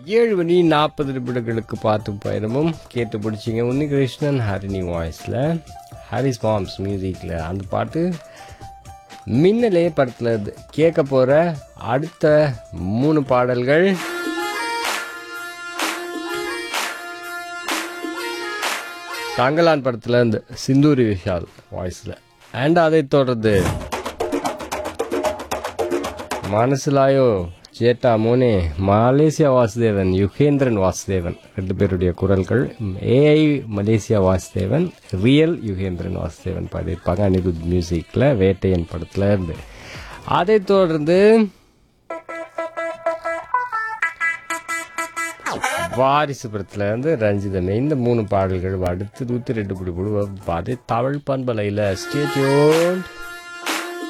ஏழு மணி நாற்பது நிமிடங்களுக்கு பார்த்து பயணமும் கேட்டு பிடிச்சிங்க உன்னி கிருஷ்ணன் ஹரிணி வாய்ஸில் ஹாரிஸ் பாம்ஸ் மியூசிக்கில் அந்த பாட்டு மின்னலே படத்தில் இருந்து கேட்க போகிற அடுத்த மூணு பாடல்கள் தங்கலான் படத்தில் இருந்து சிந்தூரி விஷால் வாய்ஸில் அண்ட் அதை தொடர்ந்து மனசுலாயோ சேட்டா மோனே மலேசியா வாசுதேவன் யுகேந்திரன் வாசுதேவன் ரெண்டு பேருடைய குரல்கள் ஏஐ மலேசியா வாசுதேவன் ரியல் யுகேந்திரன் வாசுதேவன் பாடியிருப்பாங்க அனிருத் மியூசிக்கில் வேட்டையன் படத்தில் இருந்து அதை தொடர்ந்து வாரிசு படத்துல இருந்து ரஞ்சிதமே இந்த மூணு பாடல்கள் அடுத்து நூற்றி ரெண்டு புடி புடி பாதி தமிழ் பண்பலையில் ஸ்டேட்யூன்